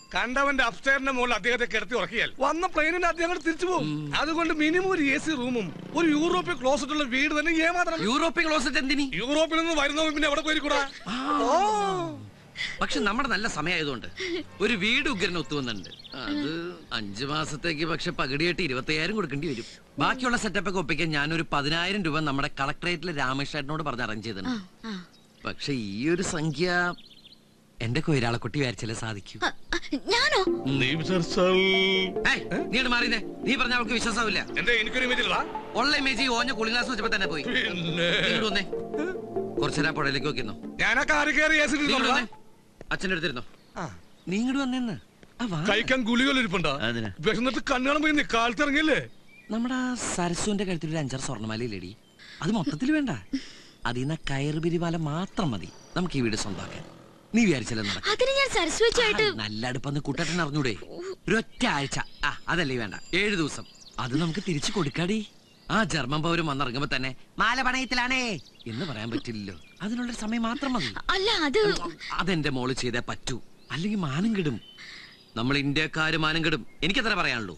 കണ്ടവന്റെ അപ്സ്റ്റേറിന്റെ മുകളിൽ അദ്ദേഹത്തെ കിടത്തി ഉറക്കിയാൽ വന്ന പ്ലെയിനിന് അദ്ദേഹം അങ്ങോട്ട് തിരിച്ചു പോകും അതുകൊണ്ട് മിനിമം ഒരു എ സി റൂമും ഒരു യൂറോപ്യൻ ക്ലോസറ്റ് ഉള്ള വീട് തന്നെ ഏമാത്രം യൂറോപ്യൻ ക്ലോസറ്റ് എന്തിനി യൂറോപ്പിൽ നിന്ന് വരുന്നവൻ പിന്നെ എവിടെ പോയിരിക്കൂടാ ഓ പക്ഷെ നമ്മുടെ നല്ല സമയമായതുകൊണ്ട് ഒരു വീട് ഉഗ്രൻ ഒത്തുവന്നുണ്ട് അത് അഞ്ചു മാസത്തേക്ക് പക്ഷെ പകുതിയായിട്ട് ഇരുപത്തയ്യായിരം കൊടുക്കേണ്ടി വരും ബാക്കിയുള്ള സെറ്റപ്പ് ഒക്കെ ഒപ്പിക്കാൻ ഞാനൊരു പതിനായിരം രൂപ നമ്മുടെ കളക്ടറേറ്റിലെ രാമേഷേട്ടനോട് പറഞ്ഞ് അറേഞ്ച് ചെയ്തിട്ടുണ്ട് പക്ഷെ ഈ ഒരു സംഖ്യ എന്റെ കൊയിരാളക്കുട്ടി വിചാരിച്ചാലേ സാധിക്കൂ അ, അ, ഞാനോ ഏയ്, നീ ഇങ്ങട് മാറിയേ നീ പറഞ്ഞ അവൾക്ക് വിശ്വാസമില്ല എന്റെ എനിക്കൊരു ഇമേജ് ഉള്ള ഇമേജ് ഈ ഓഞ്ഞ കുളിനാസ് വെച്ചപ്പോ തന്നെ പോയി പിന്നെ നീ ഇങ്ങട് വന്നേ കുറച്ചേരാ പുഴയിലേക്ക് നോക്കിന്നോ ഞാൻ ആ കാറി കയറി എ സി നീ ഇങ്ങട് വന്നേ അച്ഛൻ്റെ അടുത്തിരുന്നോ നീ ഇങ്ങോട്ട് വന്നേന്ന് ആ, വാ. കഴിക്കാൻ ഗുളികൾ ഇരിപ്പുണ്ടോ അതിന്. വിശന്നിട്ട് കണ്ണുകളും പോയി കാലത്ത് ഇറങ്ങിയല്ലേ നമ്മുടെ ആ സരസുവിന്റെ കഴുത്തിൽ ഒരു അഞ്ചാറ് സ്വർണ്ണമാലയില്ലേടി അത് മൊത്തത്തിൽ വേണ്ട അതിന്ന് കയറ് പിരിമാല മാത്രം മതി നമുക്ക് ഈ വീട് സ്വന്തമാക്കാൻ നീ വിചാരിച്ചല്ലേ നടക്കും അതിന് ഞാൻ സരസ്വതിയായിട്ട് നല്ല അടുപ്പന്ന് കൂട്ടട്ടൻ അറിഞ്ഞൂടെ ഒരൊറ്റ ആഴ്ച ആ അതല്ലേ വേണ്ട ഏഴു ദിവസം അത് നമുക്ക് തിരിച്ചു കൊടുക്കാടി ആ ജർമ്മൻ പൗരം വന്നിറങ്ങുമ്പോ തന്നെ മാല പണയത്തിലാണേ എന്ന് പറയാൻ പറ്റില്ലല്ലോ അതിനുള്ള സമയം മാത്രം മതി അല്ല അത് അതെന്റെ മോള് ചെയ്തേ പറ്റൂ അല്ലെങ്കിൽ മാനം കെടും നമ്മൾ ഇന്ത്യക്കാര് മാനം കെടും എനിക്കത്ര പറയാനുള്ളൂ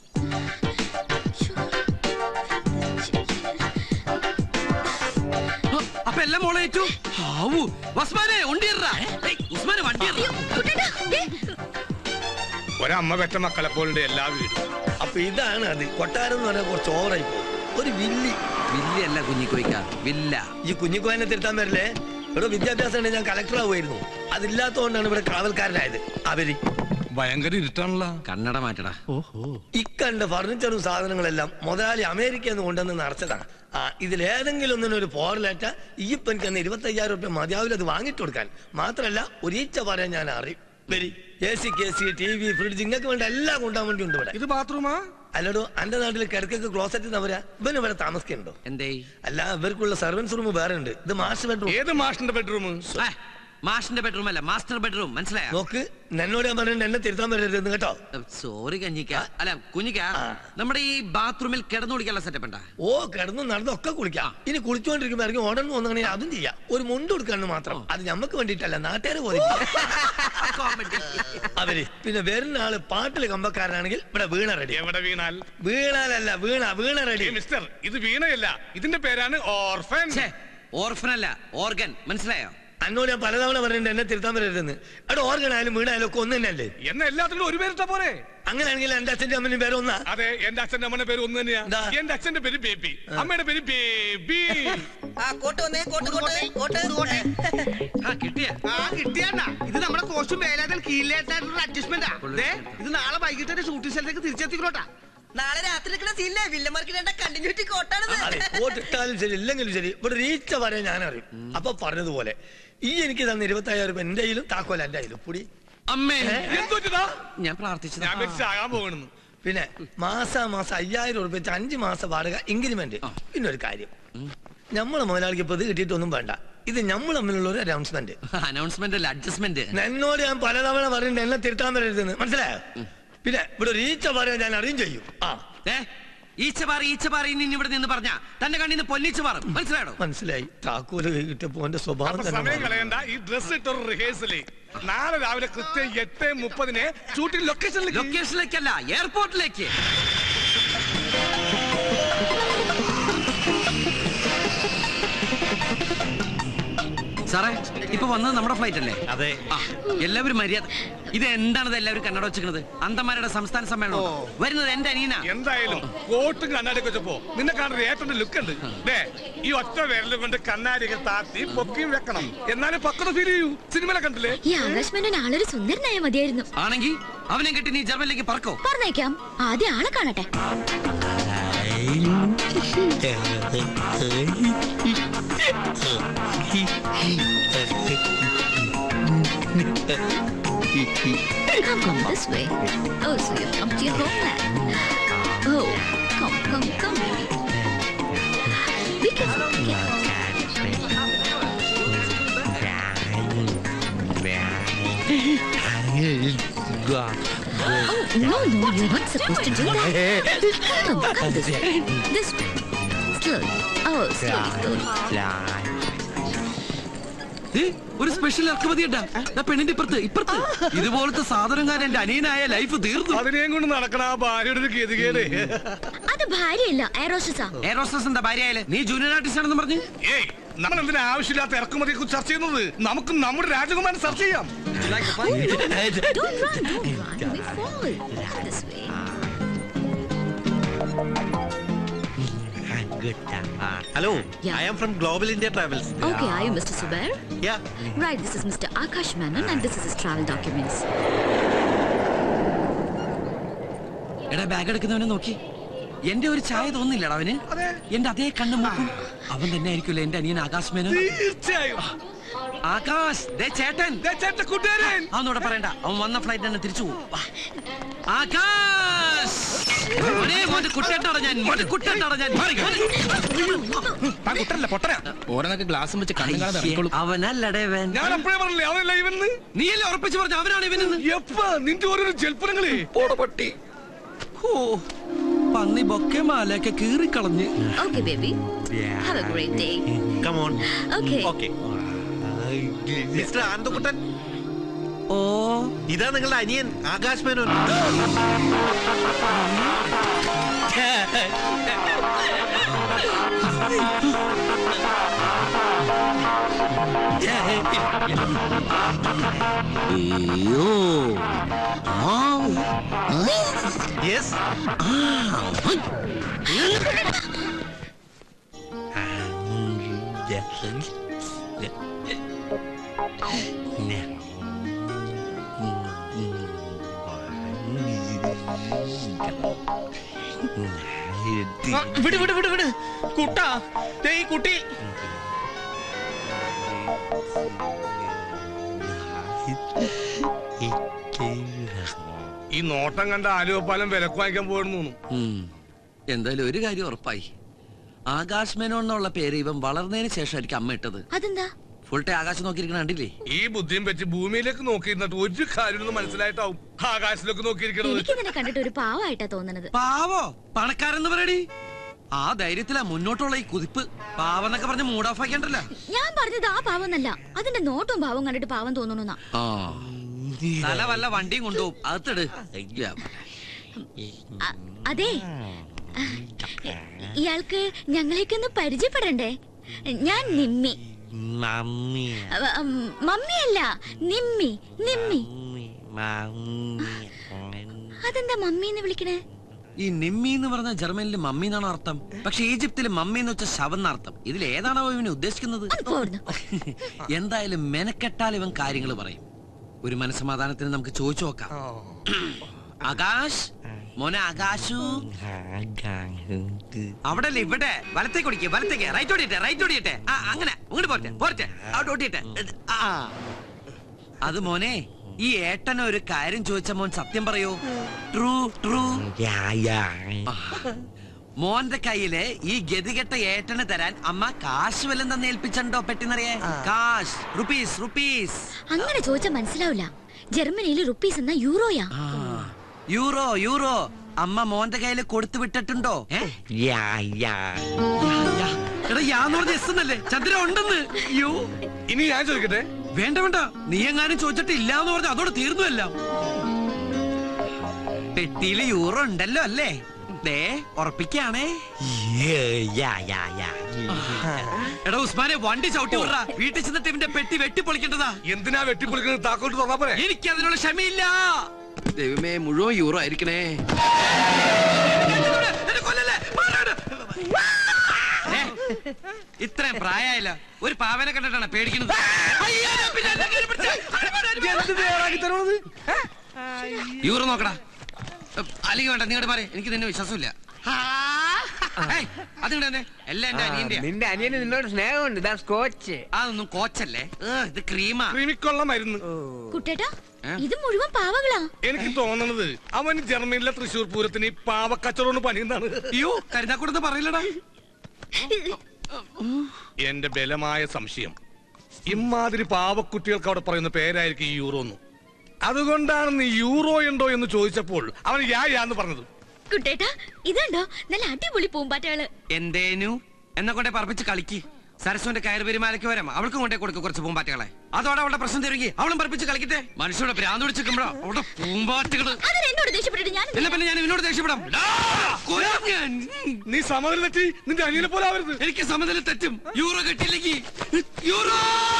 ആ, അപ്പൊ എല്ലാം മോളെ ഏറ്റു ഹാവൂ ഉസ്മാനെ ഉണ്ടിയറാ ഉസ്മാനെ വണ്ടി കുട്ടേട്ടാ, ദേ, ഒരമ്മ പെറ്റ മക്കളെ പോലുണ്ട് എല്ലാ വീടും അപ്പൊ ഇതാണ് അത് കൊട്ടാരം എന്ന് പറഞ്ഞാൽ കുറച്ച് ഓവറായി പോകും ഒരു വില്ലി വില്ലല്ല കുഞ്ഞിക്കോയ്ക്ക വില്ല ഈ കുഞ്ഞിക്കോയനെ തിരുത്താൻ വരില്ലേ ഇവിടെ വിദ്യാഭ്യാസം ഉണ്ടെങ്കിൽ ഞാൻ കളക്ടർ ആവുമായിരുന്നു അതില്ലാത്തതുകൊണ്ടാണ് ഇവിടെ കാവൽക്കാരനായത് അവര് ഭയങ്കര ഇരുട്ടാണല്ലോ കണ്ണട മാറ്റടാ ഇക്കണ്ട ഫർണിച്ചറും സാധനങ്ങളെല്ലാം മുതലാളി അമേരിക്കയിൽ നിന്ന് കൊണ്ടുവന്ന് നിറച്ചതാണ് ആ ഇതിലേതെങ്കിലും ഒന്നിനും ഒരു പോറലേറ്റ ഈ ഇപ്പൊ എനിക്ക് അന്ന് ഇരുപത്തി അയ്യായിരം റുപ്യ മതിയാവില്ല അത് വാങ്ങിട്ട് കൊടുക്കാൻ മാത്രല്ല ഒരീച്ച പറയാൻ ഞാൻ അറിയും വരി A C K C T V fridge ഇങ്ങക്ക് വേണ്ട എല്ലാം കൊണ്ടാൻ വേണ്ടി ഉണ്ട് ഇവിടെ ഇത് ബാത്റൂമാ അല്ലടോ അന്റെ നാട്ടിൽ കിടക്കൊക്കെ ക്ലോസറ്റ് നവരാ ഇവന് ഇവിടെ താമസിക്കുന്നുണ്ടോ എന്തേ അല്ല ഇവർക്കുള്ള സർവൻസ് റൂം വേറെ ഉണ്ട് ഇത് മാസ്റ്റർ ബെഡ്റൂം ഏത് മാഷിന്റെ ബെഡ്റൂം ഏ, മാഷിന്റെ ബെഡ്റൂം അല്ല മാസ്റ്റർ ബെഡ്റൂം മനസ്സിലായോ നോക്ക് എന്നോട് ഞാൻ പറഞ്ഞിട്ട് എന്നെ തിരുത്താൻ വരരുത് കേട്ടോ സോറി കഞ്ഞിക്ക അല്ല കുഞ്ഞിക്ക നമ്മുടെ ഈ ബാത്റൂമിൽ കിടന്നു കുടിക്കാനുള്ള സെറ്റപ്പ് ഉണ്ടാ ഓ കിടന്നു നടന്നൊക്കെ കുളിക്കാം ഇനി കുളിച്ചുകൊണ്ടിരിക്കുമ്പോ ഇറങ്ങി ഓടണം വന്നെങ്കിൽ അതും ചെയ്യാം ഒരു മുണ്ട് കൊടുക്കാണ് മാത്രം അത് ഞമ്മക്ക് വേണ്ടിയിട്ടല്ല നാട്ടുകാരെ പോലെ അവര് പിന്നെ വരുന്ന ആള് പാട്ടില് കമ്പക്കാരനാണെങ്കിൽ ഇവിടെ വീണ റെഡി എവിടെ വീണാൽ വീണാലല്ല വീണ വീണ റെഡി ഏ, മിസ്റ്റർ ഇത് വീണയല്ല ഇതിന്റെ പേരാണ് ഓർഫൻ ഓർഫൻ അല്ല ഓർഗൻ മനസ്സിലായോ അന്നോട് ഞാൻ പലതവണ പറഞ്ഞിട്ട് എന്നെ തിരുത്താൻ വരരുതെന്ന് അവിടെ ഓർഗനായാലും വീണായാലും ഒക്കെ ഒന്ന് തന്നെയല്ലേ എന്ന എല്ലാത്തിനും ഒരു പേരിട്ട പോരെ അങ്ങനെയാണെങ്കിൽ എന്റെ അച്ഛന്റെ അമ്മനും പേര് ഒന്നാ അതെ എന്റെ അച്ഛന്റെ അമ്മയുടെ പേര് ഒന്ന് തന്നെയാ ദാ. എന്റെ അച്ഛന്റെ പേര് ബേബി അമ്മയുടെ പേര് ബേബി ആ കോട്ട് വന്നേ കോട്ട് കോട്ട് കോട്ട് ആ കിട്ടിയ ആ കിട്ടിയാണ്ടാ ഇത് നമ്മുടെ കോസ്റ്റ്യൂം വേലാതിൽ കീഴിലേറ്റായിട്ടുള്ള അഡ്ജസ്റ്റ്മെന്റാ ദേ ഇത് നാളെ വൈകിട്ട് ഷൂട്ടിംഗ് സ്ഥലത്തേക്ക് തിരിച്ചെത്തിക്കണോട്ടാ നാളെ രാത്രി നിൽക്കുന്ന സീനിലെ വില്ലന്മാർക്ക് വേണ്ട കണ്ടിന്യൂറ്റി കോട്ടാണത് അതെ വോട്ടിട്ടാലും ശരി ഇല്ലെങ്കിലും ശരി ഇവിടെ റീച്ച പറയാൻ ഞാൻ അറിയും അപ്പൊ പറഞ്ഞതുപോലെ ഈ എനിക്ക് തന്ന ഇരുപത്തി അയ്യായിരം രൂപ എന്റെ കയ്യിലും താക്കോല എന്റെ കയ്യിലും പുടി അമ്മേ എന്തൊറ്റതാ ഞാൻ പ്രാർത്ഥിച്ചതാ ഞാൻ വെച്ച് ആകാൻ പോകണെന്ന് പിന്നെ മാസാ മാസം അയ്യായിരം ഉറുപ്പ്യ വെച്ച് അഞ്ച് മാസം വാടക ഇൻക്രിമെന്റ് പിന്നെ ഒരു കാര്യം നമ്മളെ മുതലാളിക്ക് ഇപ്പൊ ഇത് കിട്ടിയിട്ടൊന്നും വേണ്ട ഇത് നമ്മൾ തമ്മിലുള്ള ഒരു അനൗൺസ്മെന്റ് അനൗൺസ്മെന്റ് അല്ല അഡ്ജസ്റ്റ്മെന്റ് എന്നോട് ഞാൻ പലതവണ പറഞ്ഞിട്ട് എന്നെ തിരുത്താൻ വരരുതെന്ന് മനസ്സിലായോ പിന്നെ ഇവിടെ റീച്ച പറയാൻ ഞാൻ അറിയും ചെയ്യും ആ ഏ ഈച്ച പാറി ഈച്ച പാറി ഇനി ഇവിടെ നിന്ന് പറഞ്ഞ തന്റെ കണ്ണിന്ന് പൊന്നിച്ച് മാറും മനസ്സിലായോ മനസ്സിലായി താക്കോല് കൈ കിട്ടിയപ്പോ എന്റെ സ്വഭാവം അപ്പൊ തന്നെ സമയം മാറി. കളയണ്ട ഈ ഡ്രസ് ഇട്ടൊരു റിഹേഴ്സല് നാളെ രാവിലെ കൃത്യം എട്ട് മുപ്പതിന് ഷൂട്ടിംഗ് ലൊക്കേഷനിലേക്ക് ലൊക്കേഷനിലേക്കല്ല എയർപോർട്ടിലേക്ക് സാറേ ഇപ്പൊ വന്നത് നമ്മുടെ ഫ്ലൈറ്റ് അല്ലേ അതെ ആ, എല്ലാവരും മര്യാദ ഇത് എന്താണത് എല്ലാവരും കണ്ണട വെച്ചിരിക്കുന്നത് അന്തമാരുടെ സംസ്ഥാന സമ്മേളനം വരുന്നത് എന്റെ അനിയനാ എന്തായാലും കോട്ടും കണ്ണാടിയൊക്കെ വെച്ചപ്പോ നിന്നെ കാണുന്ന ഏറ്റവും ലുക്ക് ഉണ്ട് ദേ ഈ ഒറ്റ വിരലും കൊണ്ട് കണ്ണാടിയൊക്കെ താത്തി പൊക്കിയും വെക്കണം എന്നാലും പക്വത ഫീൽ ചെയ്യൂ സിനിമയിലെ കണ്ടില്ലേ ഈ ആകാശ് ആളൊരു സുന്ദരനായ മതിയായിരുന്നു ആണെങ്കിൽ അവനെ കെട്ടി നീ ജർമ്മനിലേക്ക് പറക്കോ പറഞ്ഞേക്കാം ആദ്യം ആളെ കാണട്ടെ Come, come this way. Oh, so you've come to your homeland. Oh, come, come, come, baby. Be careful, be careful. Oh, no, no, you're not supposed to do that. Come, come this way. This way. Slowly. Oh, slowly, slowly. ദേ, ഒരു special ഇറക്കുമതി ഉണ്ടാ പെണ്ണിന്റെ ഇപ്പുറത്ത് ഇപ്പുറത്ത് ഇതുപോലത്തെ സാധനക്കാരൻ എന്റെ അനിയനായ life തീർന്നു അതിനെയും കൊണ്ട് നടക്കണ ആ ഭാര്യയുടെ ഒരു ഗതികേട് അത് ഭാര്യയല്ല എയറോസ്റ്റസാ എയറോസ്റ്റസിന്റെ ഭാര്യയായാലേ നീ ജൂനിയർ ആർട്ടിസ്റ്റ് ആണെന്ന് പറഞ്ഞു ഏയ് നമ്മൾ എന്തിനാ ആവശ്യമില്ലാത്ത ഇറക്കുമതിയെ കുറിച്ച് ചർച്ച ചെയ്യുന്നത് നമുക്ക് നമ്മുടെ രാജകുമാരൻ ചർച്ച ചെയ്യാം Don't run, don't run. We fall. This way. Hello, Yeah. I am from Global India Travels. Okay, are you Mr. Subair? Yeah. Right, this is Mr. Akash Menon and this is his travel documents. എടാ bag എടുക്കുന്നവനെ നോക്കി എന്റെ ഒരു ചായ തോന്നില്ലടാ അവന് എന്റെ അതേ കണ്ണു നോക്കും അവൻ തന്നെ ആയിരിക്കുമല്ലോ എന്റെ അനിയൻ ആകാശ് മേനോൻ തീർച്ചയായും ആകാശ് ദേ ചേട്ടൻ ദേ ചേട്ടൻ കൂട്ടുകാരൻ അവനോട് പറയണ്ട അവൻ വന്ന ഫ്ലൈറ്റ് തന്നെ തിരിച്ചു പോകും വാ. ആകാശ് മോനെ, മോന്റെ കുട്ടേട്ടാണ് ഞാൻ മോന്റെ കുട്ടേട്ടാണ് ഞാൻ മാറി, മാറി. കുട്ടല്ല പൊട്ടന ഓരോന്നൊക്കെ ഗ്ലാസും വെച്ച് കണ്ണും കാണാതെ ഇറങ്ങിക്കോളൂ അവനല്ലടേ വേൻ ഞാൻ അപ്പോഴേ പറഞ്ഞില്ലേ അവനല്ല ഇവന്ന് നീയല്ലേ ഉറപ്പിച്ചു പറഞ്ഞു അവനാണ് ഇവനെന്ന് എപ്പ നിന്റെ ഓരോരോ ജൽപ്പനങ്ങളെ പട്ടി ഓ പന്നി ബൊക്കെ മാലയൊക്കെ കീറിക്കളഞ്ഞ് Okay, baby. Have a great day. Come on. Okay. Okay. Mister Anandakuttan ഓ ഇതാ നിങ്ങളുടെ അനിയൻ ആകാശ് മേനോൻ അയ്യോ യെസ് വിട് വിട് വിട് വിട് കുട്ടാ ദേ ഈ കുട്ടി ഈ നോട്ടം കണ്ട ആലുവപ്പാലം വിലക്ക് വാങ്ങിക്കാൻ പോയിരുന്നു ഉം. എന്തായാലും ഒരു കാര്യം ഉറപ്പായി ആകാശ് മേനോൻ എന്നുള്ള പേര് ഇവൻ വളർന്നതിന് ശേഷമായിരിക്കും അമ്മ ഇട്ടത് അതെന്താ ഫുൾ ടൈം ആകാശം നോക്കിയിരിക്കണ കണ്ടില്ലേ ഈ ബുദ്ധിയും വെച്ച് ഭൂമിയിലേക്ക് നോക്കിയിരുന്നിട്ട് ഒരു കാര്യമൊന്നും മനസ്സിലായിട്ടാവും ആകാശത്തിലേക്ക് നോക്കിയിരിക്കണത് എനിക്ക് നിന്നെ കണ്ടിട്ട് ഒരു പാവായിട്ടാ തോന്നണത് പാവോ പണക്കാരെന്ന് പറയടി ആ ധൈര്യത്തിലാ മുന്നോട്ടുള്ള ഈ കുതിപ്പ് പാവെന്നൊക്കെ പറഞ്ഞ് മൂഡ് ഓഫ് ആക്കിയണ്ടല്ല ഞാൻ പറഞ്ഞത് ആ പാവന്നല്ല അതിന്റെ നോട്ടും ഭാവം കണ്ടിട്ട് പാവം തോന്നണുന്നാ ആ തല വല്ല വണ്ടിയും കൊണ്ടുപോകും അകത്തിട് അ- അതെ ഇയാൾക്ക് ഞങ്ങളെയൊക്കെ ഒന്ന് പരിചയപ്പെടണ്ടേ ഞാൻ നിമ്മി മമ്മി അവ- ഉം, മമ്മിയല്ല നിമ്മി നിമ്മി അതെന്താ മമ്മി എന്ന് വിളിക്കണേ ഈ നിമ്മി എന്ന് പറഞ്ഞ ജർമ്മനിൽ മമ്മി എന്നാണ് അർത്ഥം പക്ഷെ ഈജിപ്തിൽ മമ്മി എന്ന് വെച്ച ശവം എന്നർത്ഥം ഇതിൽ ഏതാണോ ഇവന് ഉദ്ദേശിക്കുന്നത് ഒന്ന് പോടുന്നു എന്തായാലും മെനക്കെട്ടാൽ ഇവൻ കാര്യങ്ങൾ പറയും ഒരു മനസ്സമാധാനത്തിന് നമുക്ക് ചോദിച്ചു നോക്കാം ആകാശ് മോനെ ആകാശു അവിടെ അല്ലേ ഇവിടെ വലത്തേക്ക് ഓടിക്കേ വലത്തേക്ക് റൈറ്റ് ഓടിയട്ടെ റൈറ്റ് ഓടിയട്ടെ ആ അങ്ങനെ അങ്ങോട്ട് പോരട്ടെ പോരട്ടെ അവിടെ ഓടിയട്ടെ ആ അത് മോനെ ഈ ഏട്ടൻ ഒരു കാര്യം ചോദിച്ച മോൻ സത്യം പറയൂ ട്രൂ ട്രൂ മോന്റെ കയ്യില് ഈ ഗതികെട്ട ഏട്ടന് തരാൻ അമ്മ കാശ് വല്ലതും തന്നെ ഏൽപ്പിച്ചോ പെട്ടിന്നറിയേ കാശ് റുപ്പീസ് റുപ്പീസ് അങ്ങനെ ചോദിച്ചാൽ മനസ്സിലാവില്ല ജർമ്മനിയിൽ റുപ്പീസ് എന്ന യൂറോയാ ആ, യൂറോ യൂറോ അമ്മ മോന്റെ കയ്യിൽ കൊടുത്തു വിട്ടിട്ടുണ്ടോ ഏ? യാ, യാ. എടാ യാന്ന് പറഞ്ഞ എസ് എന്നല്ലേ ചന്ദ്ര ഉണ്ടെന്ന് യോ ഇനി ഞാൻ ചോദിക്കട്ടെ വേണ്ട വേണ്ട നീ എങ്ങാനും ചോദിച്ചിട്ട് ഇല്ല എന്ന് പറഞ്ഞ അതോടെ തീർന്നു എല്ലാം പെട്ടിയില് യൂറോ ഉണ്ടല്ലോ അല്ലേ ദേ ഉറപ്പിക്കാണേ എടാ ഉസ്മാനെ വണ്ടി ചവിട്ടി വിടറാ വീട്ടിൽ ചെന്നിട്ട് ഇവന്റെ പെട്ടി വെട്ടി പൊളിക്കേണ്ടതാ എന്തിനാ വെട്ടിപ്പൊളിക്കുന്നത് താക്കോട്ട് തുറന്നാ പോരെ എനിക്ക് അതിനുള്ള ക്ഷമയില്ല ദൈവമേ മുഴുവൻ യൂറോ ആയിരിക്കണേ എന്നെ കൊല്ലല്ലേ, മാറാട്. ഏ, ഇത്രയും പ്രായമായില്ല ഒരു പാവനെ കണ്ടിട്ടാണ് പേടിക്കുന്നത് അയ്യോ, പിന്നെ എന്നെ കയറി പിടിച്ച്. യൂറോ നോക്കടാ അല്ലെങ്കിൽ വേണ്ട നിങ്ങളുടെ പറ എനിക്ക് നിന്നെ വിശ്വാസമില്ല ഏയ്, അതിങ്ങട് തന്നെ എല്ലാം എന്റെ അനിയന്റെ നിന്റെ അനിയന് നിന്നോട് സ്നേഹമുണ്ട് ഇതാ സ്കോച്ച് അതൊന്നും കോച്ചല്ലേ ഏ, ഇത് ക്രീമാ ക്രിമിക്കൊള്ള മരുന്ന് കുട്ടേട്ടാ ഏ? ഇത് മുഴുവൻ പാവകളാ എനിക്ക് തോന്നണത് അവൻ ജർമ്മനിയിലെ തൃശ്ശൂർ പൂരത്തിന് ഈ പാവക്കച്ചവടം പണിയുന്നതാണ് അയ്യോ കരുതാക്കൂടെന്ന് പറയില്ലടാ എന്റെ ബലമായ സംശയം ഇമാതിരി പാവക്കുട്ടികൾക്ക് അവിടെ പറയുന്ന പേരായിരിക്കും ഈ യൂറോ എന്ന് അതുകൊണ്ടാണ് നീ യൂറോ ഉണ്ടോ എന്ന് ചോദിച്ചപ്പോൾ അവൻ യാ യാന്ന് പറഞ്ഞത് കുട്ടേട്ടാ ഇതുണ്ടോ നല്ല അടിപൊളി പൂമ്പാറ്റകള് എന്തേനു എന്നെ കൊണ്ടേ പറപ്പിച്ച് കളിക്ക് സരസ്വന്റെ കയറുപെരുമാലയ്ക്ക് വരാം അവൾക്കും കൊണ്ടേ കൊടുക്കും കുറച്ച് പൂമ്പാറ്റകളെ അതോടെ അവളുടെ പ്രശ്നം തിരുങ്ങി അവളും പറപ്പിച്ച് കളിക്കട്ടെ മനുഷ്യരുടെ ഭ്രാന്ത് പിടിച്ചിരിക്കുമ്പോഴോ അവളുടെ പൂമ്പാറ്റകള് അതിന് എന്നോട് ദേഷ്യപ്പെട്ടിട്ട് ഞാൻ എന്നാ പിന്നെ ഞാൻ ഇവനോട് ദേഷ്യപ്പെടാം ഡാ, കൊല്ലും ഞാൻ. നീ സമനില തെറ്റി നിന്റെ അനിയനെ പോലെ ആവരുത് എനിക്ക് സമനില തെറ്റും യൂറോ കിട്ടിയില്ലെങ്കിൽ യൂറോ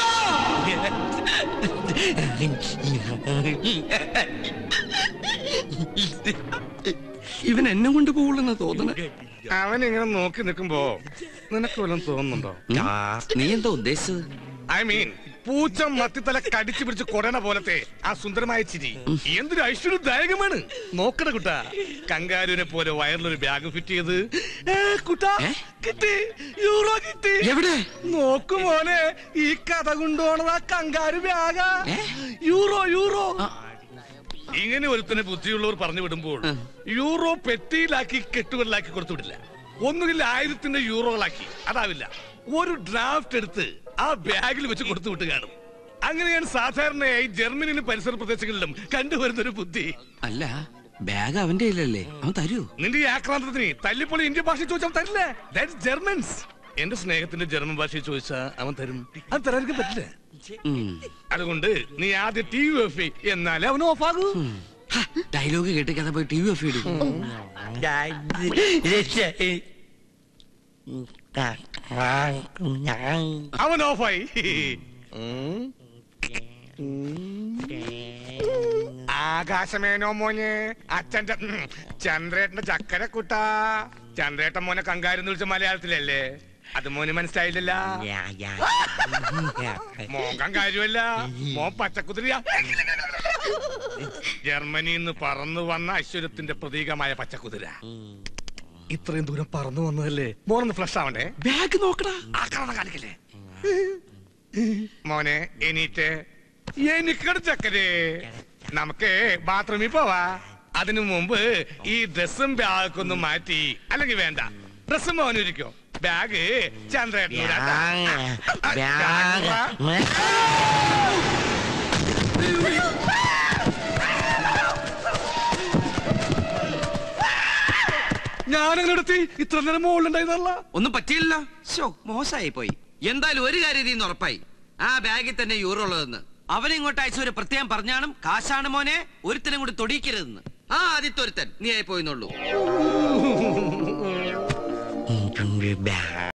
ഇവൻ എന്നെ കൊണ്ട് പോകുള്ളെന്ന് തോന്നണ അവൻ ഇങ്ങനെ നോക്കി നിൽക്കുമ്പോ നിനക്ക് വല്ലതും തോന്നുന്നുണ്ടോ നീ എന്താ ഉദ്ദേശിച്ചത് ഐ മീൻ പൂച്ച മത്തിത്തല കടിച്ചു പിടിച്ച് കൊടന പോലത്തെ ആ സുന്ദരമായ ചിരി എന്തൊരു ഐശ്വര്യദായകമാണ് നോക്കണ കുട്ടാ കങ്കാരുവിനെ പോലെ വയറിലൊരു ബാഗ് ഫിറ്റ് ചെയ്ത് ഏ, കുട്ടാ ഏ? കിട്ടി യൂറോ കിട്ടി എവിടെ നോക്കു മോനെ ഈ കഥ കൊണ്ടുപോണത് ആ കങ്കാരു ബാഗാ യൂറോ യൂറോ ഇങ്ങനെ ഒരുത്തനെ ബുദ്ധിയുള്ളവർ പറഞ്ഞു വിടുമ്പോൾ യൂറോ പെട്ടിയിലാക്കി കെട്ടുകളിലാക്കി കൊടുത്തു വിടില്ല ഒന്നുകിൽ ആയിരത്തിന്റെ യൂറോകളാക്കി അതാവില്ല ഒരു ഡ്രാഫ്റ്റ് എടുത്ത് ആ ബാഗിൽ വെച്ച് കൊടുത്തു വിട്ട് കാണും അങ്ങനെയാണ് സാധാരണയായി ജർമ്മനിയിലും പരിസര പ്രദേശങ്ങളിലും കണ്ടുവരുന്ന ഒരു ബുദ്ധി അല്ല ബാഗ് അവന്റെ ഇല്ലല്ലേ അവൻ തരൂ നിന്റെ ഈ ആക്രാന്തത്തിന് തല്ലിപ്പൊളി ഇന്ത്യ ഭാഷ ചോദിച്ചാൽ തരില്ല ദാറ്റ്സ് ജർമ്മൻസ് എന്റെ സ്നേഹത്തിന്റെ ജർമ്മൻ ഭാഷ ചോദിച്ചാ അവൻ തരും അത് തരാതിരിക്കാൻ പറ്റില്ല അതുകൊണ്ട് നീ ആദ്യം ടി വി ഓഫ് എന്നാലേ അവൻ ഓഫ് ആകൂ ഡയലോഗ് കേട്ട് കഥ പോയി ടി വി ഓഫ് ചെയ്തു അവൻ ഓഫായി ആകാശമേനോ മോനെ അച്ഛന്റെ ഉം, ചന്ദ്രേട്ടന്റെ ചക്കര കുട്ടാ ചന്ദ്രേട്ടൻ മോനെ കങ്കാരെന്ന് വിളിച്ച മലയാളത്തിലല്ലേ അത് മോന് മനസ്സിലായില്ലല്ല മോൻ കങ്കാരുമല്ല മോൻ പച്ചക്കുതിരിയാ ജർമ്മനിയിൽ നിന്ന് പറന്നു വന്ന ഐശ്വര്യത്തിന്റെ പ്രതീകമായ പച്ചക്കുതിര ഇത്രയും ദൂരം പറന്നു വന്നതല്ലേ മോനൊന്ന് ഫ്ലഷ് ആവണ്ടേ ബാഗ് നോക്കടാ ആക്രമണം കാണിക്കല്ലേ മോനെ എണീറ്റ് എനിക്കട് ചക്കരേ നമുക്ക് ബാത്റൂമിൽ പോവാ അതിനു മുമ്പ് ഈ ഡ്രസ്സും ബാഗൊക്കെ ഒന്ന് മാറ്റി അല്ലെങ്കിൽ വേണ്ട ഡ്രസ്സും മോനിരിക്കോ ബാഗ് ചന്ദ്രേട്ടനോട് ഞാനങ്ങനെ എടുത്തി ഇത്ര നേരം മുകളിലുണ്ടായിരുന്നല്ല ഒന്നും പറ്റിയില്ല ശോ മോശമായി പോയി എന്തായാലും ഒരു കാര്യം ഇതിന്ന് ഉറപ്പായി ആ ബാഗിൽ തന്നെ യൂറോ ഉള്ളതെന്ന് അവനെ ഇങ്ങോട്ട് അയച്ചു ഒരു പ്രത്യേകം പറഞ്ഞാണ് കാശാണ് മോനെ ഒരുത്തനും കൂടി തൊടിയിക്കരുതെന്ന് ആ ആദ്യത്തെ ഒരുത്തൻ നീ ആയി പോയിന്നുള്ളൂ